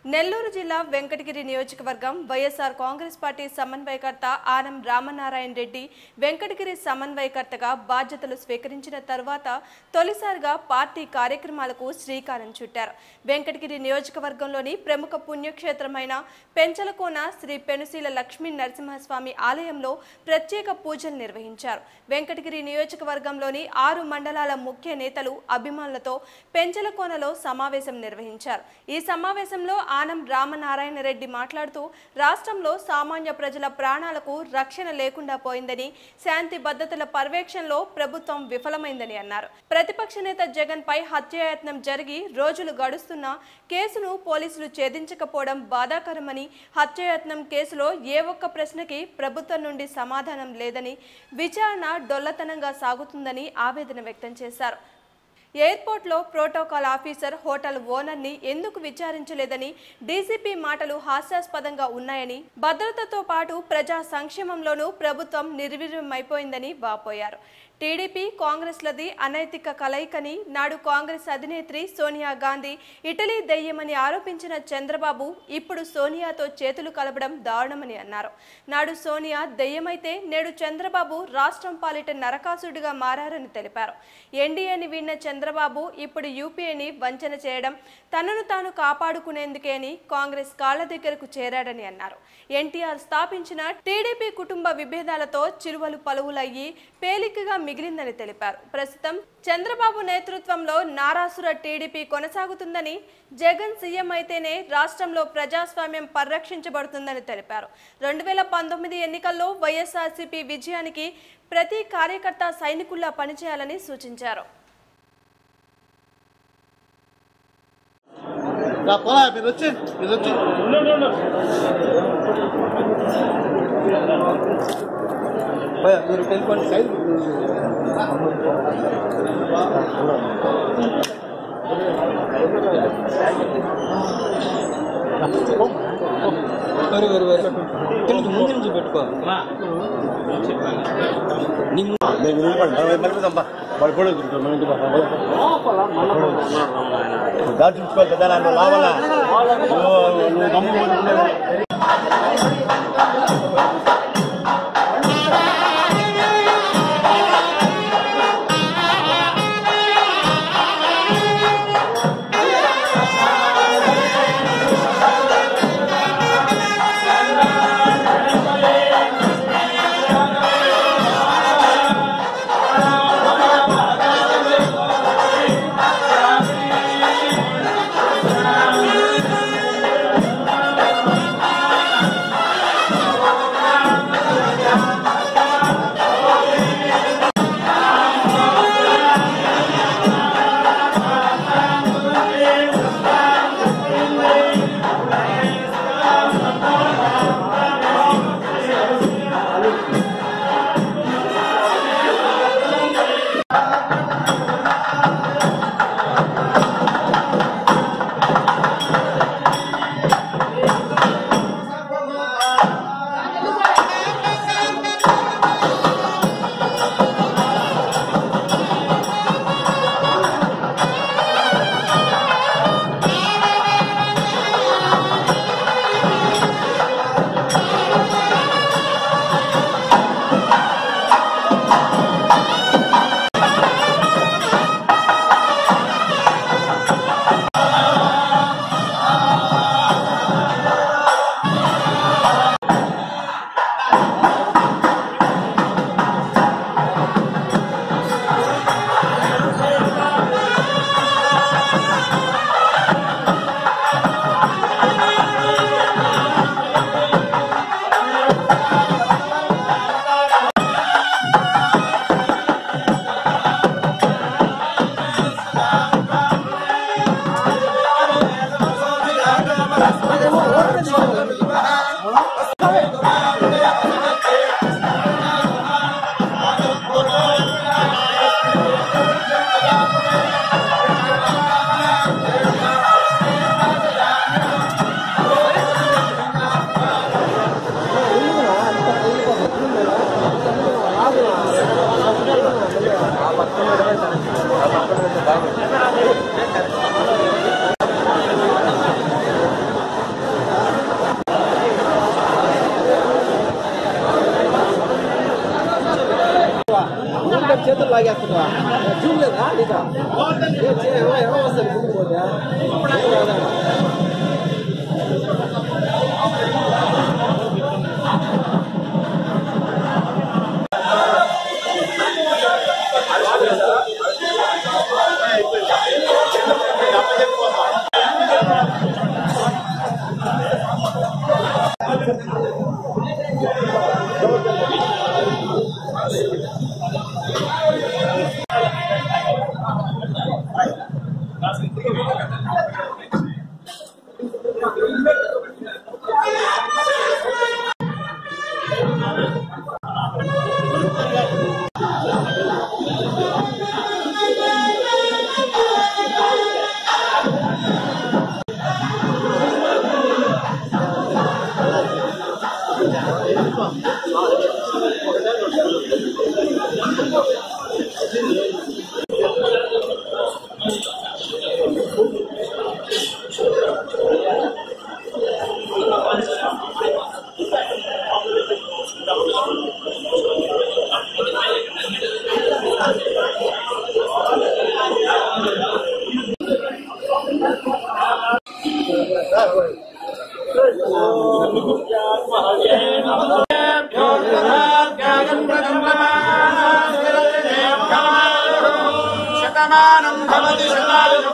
నెల్లూరు జిల్లా వెంకటగిరి నియోజకవర్గం వైఎస్ఆర్ కాంగ్రెస్ పార్టీ సమన్వయకర్త ఆనం రామనారాయణ రెడ్డి వెంకటగిరి సమన్వయకర్తగా బాధ్యతలు స్వీకరించిన తర్వాత తొలిసారిగా పార్టీ కార్యక్రమాలకు శ్రీకారం చుట్టారు వెంకటగిరి నియోజకవర్గంలోని ప్రముఖ పుణ్యక్షేత్రమైన పెంచలకోన శ్రీ పెనుశీల లక్ష్మీ నరసింహస్వామి ఆలయంలో ప్రత్యేక పూజలు నిర్వహించారు వెంకటగిరి నియోజకవర్గంలోని ఆరు మండలాల ముఖ్య నేతలు అభిమానులతో పెంచలకోనలో సమావేశం నిర్వహించారు ఈ సమావేశంలో ఆనం రామనారాయణ రెడ్డి మాట్లాడుతూ రాష్ట్రంలో సామాన్య ప్రజల ప్రాణాలకు రక్షణ లేకుండా పోయిందని శాంతి భద్రతల పర్యవేక్షణలో ప్రభుత్వం విఫలమైందని అన్నారు ప్రతిపక్ష నేత జగన్ పై హత్యాయత్నం జరిగి రోజులు గడుస్తున్నా కేసును పోలీసులు ఛేదించకపోవడం బాధాకరమని హత్యాయత్నం కేసులో ఏ ఒక్క ప్రశ్నకి ప్రభుత్వం నుండి సమాధానం లేదని విచారణ డొల్లతనంగా సాగుతుందని ఆవేదన వ్యక్తం చేశారు ఎయిర్పోర్ట్లో ప్రోటోకాల్ ఆఫీసర్ హోటల్ ఓనర్ని ఎందుకు విచారించలేదని డీసీపీ మాటలు హాస్యాస్పదంగా ఉన్నాయని భద్రతతో పాటు ప్రజా సంక్షేమంలోనూ ప్రభుత్వం నిర్వీర్యమైపోయిందని వాపోయారు టీడీపీ కాంగ్రెస్లది అనైతిక కలయికని నాడు కాంగ్రెస్ అధినేత్రి సోనియా గాంధీ ఇటలీ దెయ్యమని ఆరోపించిన చంద్రబాబు ఇప్పుడు సోనియాతో చేతులు కలపడం దారుణమని అన్నారు నాడు సోనియా దెయ్యమైతే నేడు చంద్రబాబు రాష్ట్రం పాలిట నరకాసుడిగా మారారని తెలిపారు ఎన్డీఏని విన్న చంద్రబాబు ఇప్పుడు యూపీఏని వంచన చేయడం తనను తాను కాపాడుకునేందుకే అని కాంగ్రెస్ కాళ్ల దగ్గరకు చేరాడని అన్నారు ఎన్టీఆర్ స్థాపించిన టీడీపీ కుటుంబ విభేదాలతో చిరువలు పలువులయ్యి పేలికగా మిగిలిందని తెలిపారు ప్రస్తుతం చంద్రబాబు నేతృత్వంలో నారాసుర టీడీపీ కొనసాగుతుందని జగన్ సీఎం అయితేనే రాష్ట్రంలో ప్రజాస్వామ్యం పరిరక్షించబడుతుందని తెలిపారు రెండు వేల పంతొమ్మిది ఎన్నికల్లో వైఎస్ఆర్సీపీ విజయానికి ప్రతి కార్యకర్త సైనికుల్లా పనిచేయాలని సూచించారు రా పోరా మీరు వచ్చి మీరు వచ్చి భయ్యా, మీరు వెళ్ళిపోండి సైడ్ వేరు వేరు వేరు తెలుగు ముందు నుంచి పెట్టుకో నేను నిలబడి మనం మలిపిద్దాంపా వాళ్ళు కూడా ఎదురుతారు మన ఇంటి దాచి ఉంచుకోవాలి కదా నన్ను లావాలా నువ్వు నువ్వు నమ్ము లాగేస్తున్నా చూడలేదా నీకు ఎలా వస్తుంది ముందుకు పోతే ఏం రాదా? శతమానం భవతి శతాయు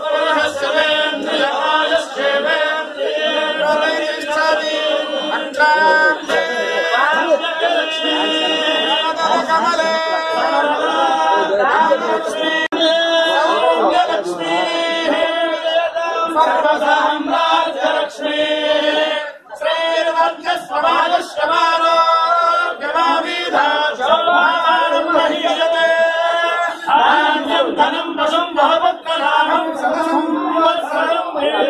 పురుషస్యేంద్రియమాయశ్చేవేంద్రియతిష్టతి అక్షాంతే కమలే రామలక్ష్మీ సౌమ్యలక్ష్మీ సర్వసామ్రాజ్యలక్ష్మీ శ్రీర్వంశస్వమాగశ్రమారోగ్యమావిధానం మహీయతే ధాన్యం ధనం వశం భవత్కలాభం సంవత్సరం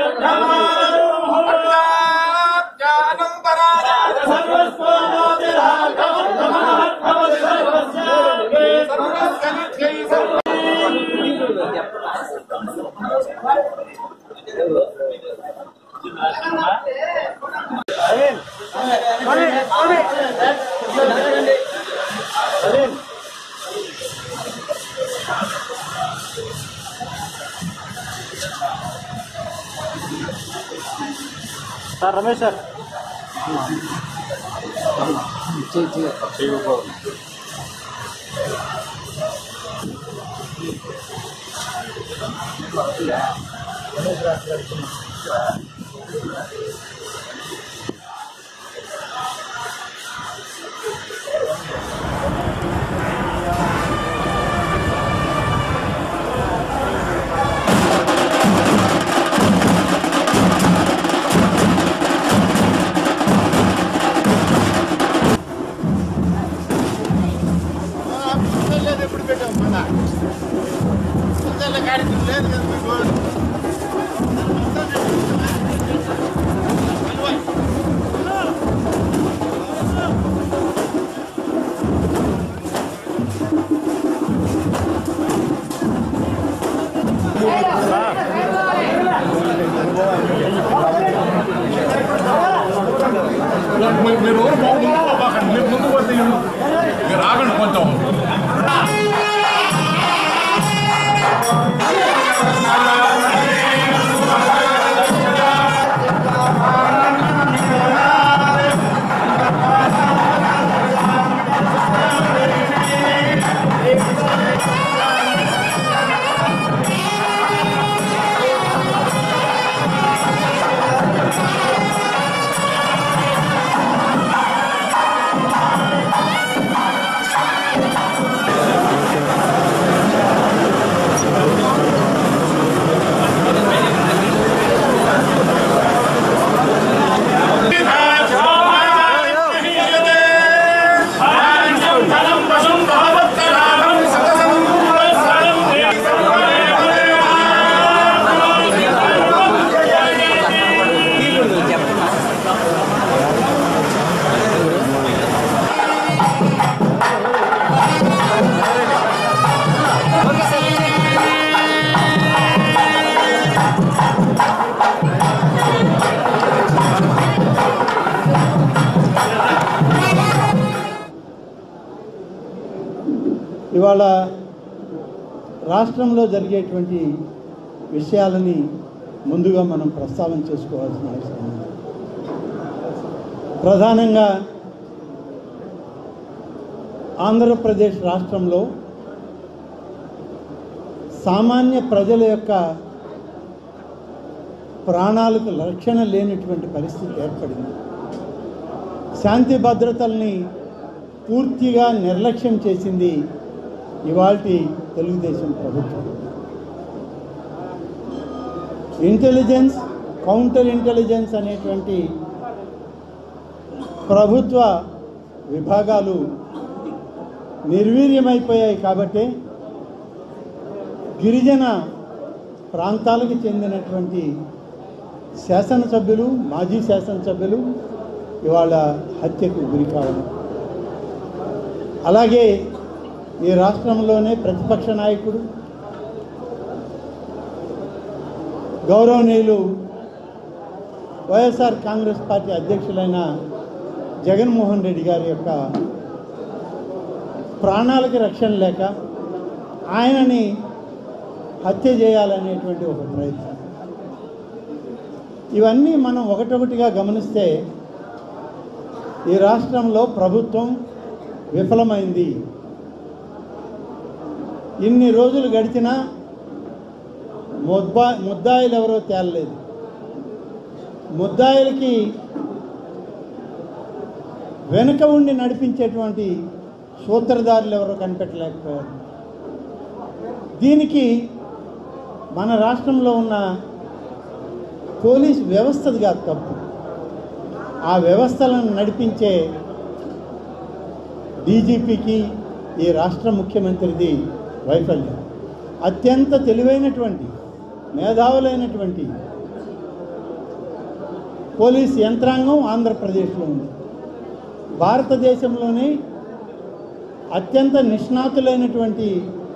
సార్ రమేష్ సార్ లేదు ఎప్పుడు పెట్టాం మన కార్యక్రమం లేదు కదా మీకు మీరు ఊరు ముందు పోకండి మీరు ముందు పోతే మీరు ఆగండి కొంచెం ఇవాళ రాష్ట్రంలో జరిగేటువంటి విషయాలని ముందుగా మనం ప్రస్తావన చేసుకోవాల్సిన అవసరం ఉంది ప్రధానంగా ఆంధ్రప్రదేశ్ రాష్ట్రంలో సామాన్య ప్రజల యొక్క ప్రాణాలకు రక్షణ లేనటువంటి పరిస్థితి ఏర్పడింది శాంతి భద్రతల్ని పూర్తిగా నిర్లక్ష్యం చేసింది ఇవాల్టి తెలుగుదేశం ప్రభుత్వం ఇంటెలిజెన్స్ కౌంటర్ ఇంటెలిజెన్స్ అనేటువంటి ప్రభుత్వ విభాగాలు నిర్వీర్యమైపోయాయి కాబట్టి గిరిజన ప్రాంతాలకు చెందినటువంటి శాసనసభ్యులు మాజీ శాసనసభ్యులు ఇవాళ హత్యకు గురి కావడం అలాగే ఈ రాష్ట్రంలోనే ప్రతిపక్ష నాయకుడు గౌరవనీయులు వైఎస్ఆర్ కాంగ్రెస్ పార్టీ అధ్యక్షులైన జగన్మోహన్ రెడ్డి గారి యొక్క ప్రాణాలకి రక్షణ లేక ఆయనని హత్య చేయాలనేటువంటి ఒక ప్రయత్నం ఇవన్నీ మనం ఒకటొకటిగా గమనిస్తే ఈ రాష్ట్రంలో ప్రభుత్వం విఫలమైంది ఇన్ని రోజులు గడిచినా ముద్దా ముద్దాయిలు ఎవరో తేలలేదు ముద్దాయిలకి వెనుక ఉండి నడిపించేటువంటి సూత్రధారులు ఎవరో కనిపెట్టలేకపోయారు దీనికి మన రాష్ట్రంలో ఉన్న పోలీస్ వ్యవస్థది కాదు తప్పు ఆ వ్యవస్థలను నడిపించే డీజీపీకి ఈ రాష్ట్ర ముఖ్యమంత్రిది వైఫల్యం అత్యంత తెలివైనటువంటి మేధావులైనటువంటి పోలీస్ యంత్రాంగం ఆంధ్రప్రదేశ్లో ఉంది భారతదేశంలోనే అత్యంత నిష్ణాతులైనటువంటి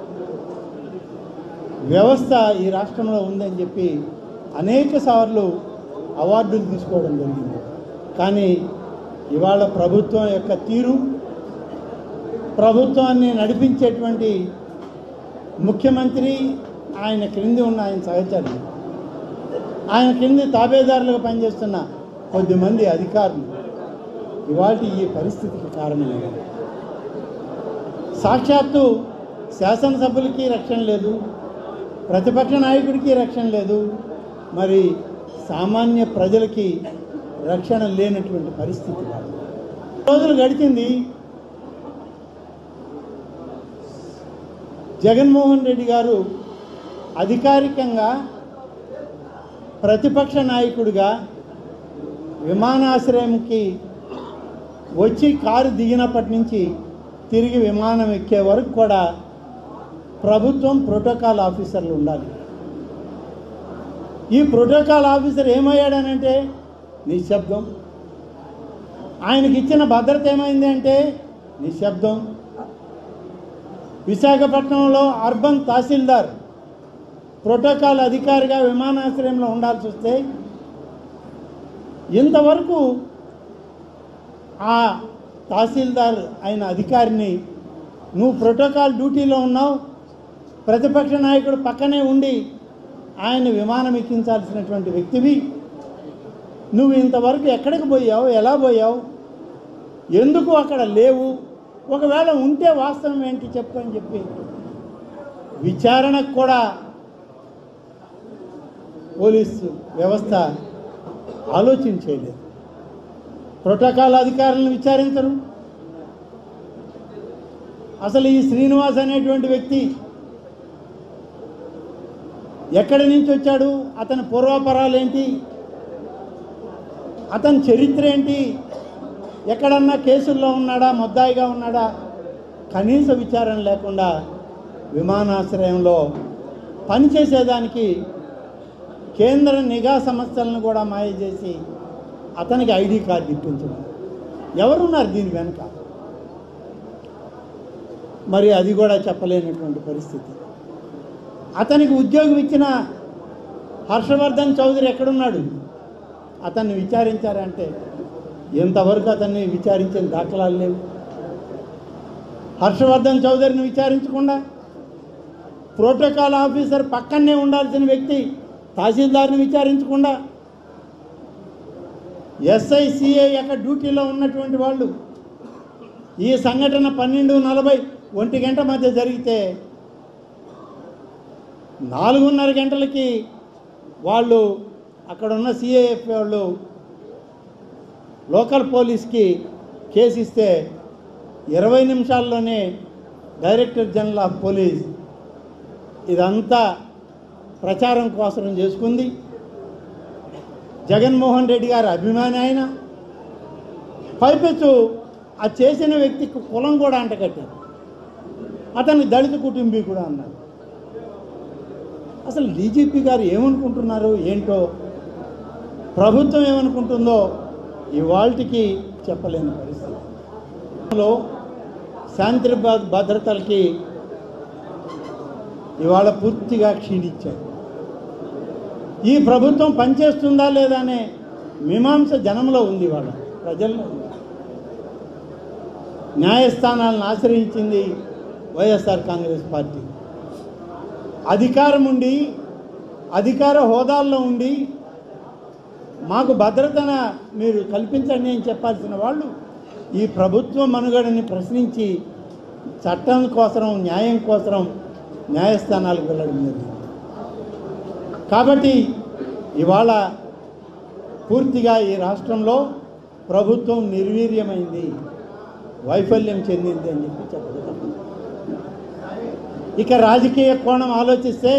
వ్యవస్థ ఈ రాష్ట్రంలో ఉందని చెప్పి అనేక సార్లు అవార్డులు తీసుకోవడం జరిగింది కానీ ఇవాళ ప్రభుత్వం యొక్క తీరు ప్రభుత్వాన్ని నడిపించేటువంటి ముఖ్యమంత్రి ఆయన క్రింది ఉన్న ఆయన సహచరులు ఆయన క్రింది తాబేదారులుగా పనిచేస్తున్న కొద్దిమంది అధికారులు ఇవాళ ఈ పరిస్థితికి కారణమయ్యారు సాక్షాత్తు శాసనసభ్యులకి రక్షణ లేదు ప్రతిపక్ష నాయకుడికి రక్షణ లేదు మరి సామాన్య ప్రజలకి రక్షణ లేనటువంటి పరిస్థితి రోజులు గడిచింది జగన్మోహన్ రెడ్డి గారు అధికారికంగా ప్రతిపక్ష నాయకుడిగా విమానాశ్రయంకి వచ్చి కారు దిగినప్పటి నుంచి తిరిగి విమానం ఎక్కే వరకు కూడా ప్రభుత్వం ప్రోటోకాల్ ఆఫీసర్లు ఉండాలి ఈ ప్రోటోకాల్ ఆఫీసర్ ఏమయ్యాడనంటే నిశ్శబ్దం ఆయనకి ఇచ్చిన భద్రత ఏమైంది అంటే నిశ్శబ్దం విశాఖపట్నంలో అర్బన్ తహసీల్దార్ ప్రోటోకాల్ అధికారిగా విమానాశ్రయంలో ఉండాల్సి వస్తే ఇంతవరకు ఆ తహసీల్దార్ అయిన అధికారిని నువ్వు ప్రోటోకాల్ డ్యూటీలో ఉన్నావు ప్రతిపక్ష నాయకుడు పక్కనే ఉండి ఆయన విమానం ఎక్కించాల్సినటువంటి వ్యక్తివి నువ్వు ఇంతవరకు ఎక్కడికి పోయావు ఎలా పోయావు ఎందుకు అక్కడ లేవు ఒకవేళ ఉంటే వాస్తవం ఏంటి చెప్పు అని చెప్పి విచారణకు కూడా పోలీసు వ్యవస్థ ఆలోచించేయలేదు ప్రోటోకాల్ అధికారులను విచారించరు అసలు ఈ శ్రీనివాస్ అనేటువంటి వ్యక్తి ఎక్కడి నుంచి వచ్చాడు అతని పూర్వాపరాలు ఏంటి అతని చరిత్ర ఏంటి ఎక్కడన్నా కేసుల్లో ఉన్నాడా ముద్దాయిగా ఉన్నాడా కనీస విచారణ లేకుండా విమానాశ్రయంలో పనిచేసేదానికి కేంద్ర నిఘా సంస్థలను కూడా మాయ చేసి అతనికి ఐడి కార్డు ఇప్పించడం ఎవరున్నారు దీని వెనుక మరి అది కూడా చెప్పలేనటువంటి పరిస్థితి అతనికి ఉద్యోగం ఇచ్చిన హర్షవర్ధన్ చౌదరి ఎక్కడున్నాడు అతన్ని విచారించారంటే ఎంతవరకు అతన్ని విచారించిన దాఖలాలు లేవు హర్షవర్ధన్ చౌదరిని విచారించకుండా ప్రోటోకాల్ ఆఫీసర్ పక్కనే ఉండాల్సిన వ్యక్తి తహసీల్దార్ని విచారించకుండా ఎస్ఐ సిఐ యొక్క డ్యూటీలో ఉన్నటువంటి వాళ్ళు ఈ సంఘటన పన్నెండు నలభై ఒంటి గంట మధ్య జరిగితే నాలుగున్నర గంటలకి వాళ్ళు అక్కడ ఉన్న సిఐఎఫ్ వాళ్ళు లోకల్ పోలీస్కి కేసు ఇస్తే ఇరవై నిమిషాల్లోనే డైరెక్టర్ జనరల్ ఆఫ్ పోలీస్ ఇదంతా ప్రచారం కోసం చేసుకుంది జగన్మోహన్ రెడ్డి గారి అభిమాని ఆయన పైపెచ్చు ఆ చేసిన వ్యక్తికి కులం కూడా అంటగట్టారు అతన్ని దళిత కుటుంబీకుడు అన్నారు అసలు డీజీపీ గారు ఏమనుకుంటున్నారు ఏంటో ప్రభుత్వం ఏమనుకుంటుందో ఇవాళకి చెప్పలేని పరిస్థితి లో శాంతి భ- భద్రతలకి ఇవాళ పూర్తిగా క్షీణించారు ఈ ప్రభుత్వం పనిచేస్తుందా లేదా అనే మీమాంస జనంలో ఉంది ఇవాళ ప్రజల్లో ఉంది న్యాయస్థానాలను ఆశ్రయించింది వైఎస్ఆర్ కాంగ్రెస్ పార్టీ అధికారం ఉండి అధికార హోదాల్లో ఉండి మాకు భద్రతన మీరు కల్పించండి అని చెప్పాల్సిన వాళ్ళు ఈ ప్రభుత్వ మనుగడని ప్రశ్నించి చట్టం కోసం న్యాయం కోసం న్యాయస్థానాలకు వెళ్ళడం జరిగింది కాబట్టి ఇవాళ పూర్తిగా ఈ రాష్ట్రంలో ప్రభుత్వం నిర్వీర్యమైంది వైఫల్యం చెందింది అని చెప్పి చెప్పగలం ఇక రాజకీయ కోణం ఆలోచిస్తే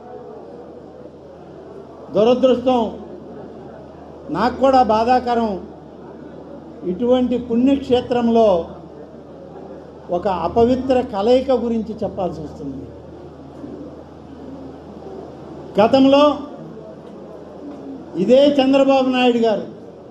దురదృష్టం నాకు కూడా బాధాకరం ఇటువంటి పుణ్యక్షేత్రంలో ఒక అపవిత్ర కలయిక గురించి చెప్పాల్సి వస్తుంది గతంలో ఇదే చంద్రబాబు నాయుడు గారు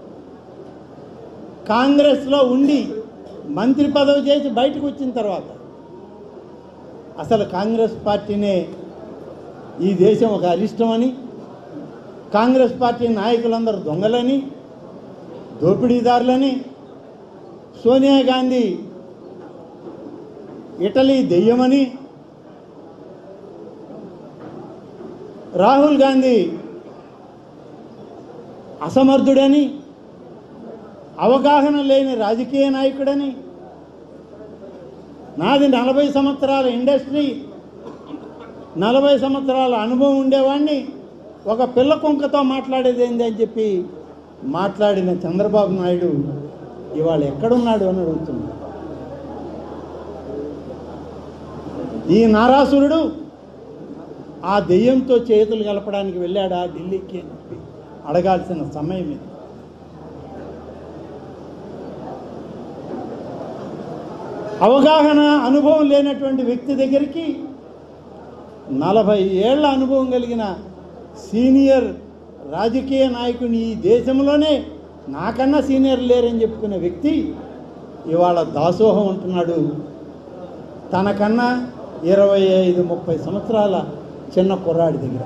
కాంగ్రెస్లో ఉండి మంత్రి పదవి చేసి బయటకు వచ్చిన తర్వాత అసలు కాంగ్రెస్ పార్టీనే ఈ దేశం ఒక అరిష్టమని కాంగ్రెస్ పార్టీ నాయకులందరూ దొంగలని దోపిడీదారులని సోనియా గాంధీ ఇటలీ దెయ్యమని రాహుల్ గాంధీ అసమర్థుడని అవగాహన లేని రాజకీయ నాయకుడని నాది నలభై సంవత్సరాల ఇండస్ట్రీ నలభై సంవత్సరాల అనుభవం ఉండేవాడిని ఒక పిల్ల కుంకతో మాట్లాడేది ఏంది అని చెప్పి మాట్లాడిన చంద్రబాబు నాయుడు ఇవాళ ఎక్కడున్నాడు అని అడుగుతున్నాడు ఈ నారాసురుడు ఆ దెయ్యంతో చేతులు కలపడానికి వెళ్ళాడా ఢిల్లీకి అని చెప్పి అడగాల్సిన సమయం ఇది అవగాహన అనుభవం లేనటువంటి వ్యక్తి దగ్గరికి నలభై ఏళ్ల అనుభవం కలిగిన సీనియర్ రాజకీయ నాయకుని ఈ దేశంలోనే నాకన్నా సీనియర్ లేరని చెప్పుకునే వ్యక్తి ఇవాళ దాసోహం ఉంటున్నాడు తనకన్నా ఇరవై ఐదు ముప్పై సంవత్సరాల చిన్న కుర్రాడి దగ్గర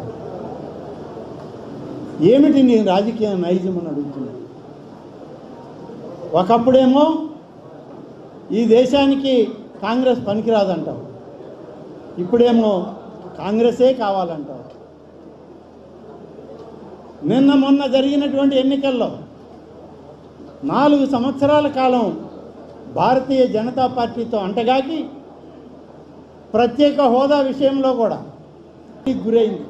ఏమిటి నీ రాజకీయ నైజం అని అడుగుతున్నాడు ఒకప్పుడేమో ఈ దేశానికి కాంగ్రెస్ పనికిరాదంటావు ఇప్పుడేమో కాంగ్రెసే కావాలంటావు నిన్న మొన్న జరిగినటువంటి ఎన్నికల్లో నాలుగు సంవత్సరాల కాలం భారతీయ జనతా పార్టీతో అంటగాకి ప్రత్యేక హోదా విషయంలో కూడా గురైంది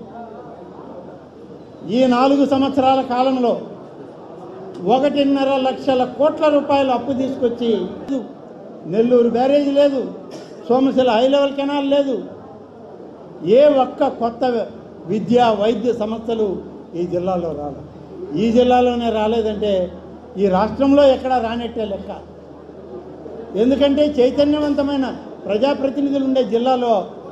ఈ నాలుగు సంవత్సరాల కాలంలో ఒకటిన్నర లక్షల కోట్ల రూపాయలు అప్పు తీసుకొచ్చి నెల్లూరు బ్యారేజ్ లేదు సోమశిల హై లెవెల్ కెనాల్ లేదు ఏ ఒక్క కొత్త విద్యా వైద్య సంస్థలు ఈ జిల్లాలో రాలేదు ఈ జిల్లాలోనే రాలేదంటే ఈ రాష్ట్రంలో ఎక్కడ రానట్టే లెక్క ఎందుకంటే చైతన్యవంతమైన ప్రజాప్రతినిధులు ఉండే జిల్లాలో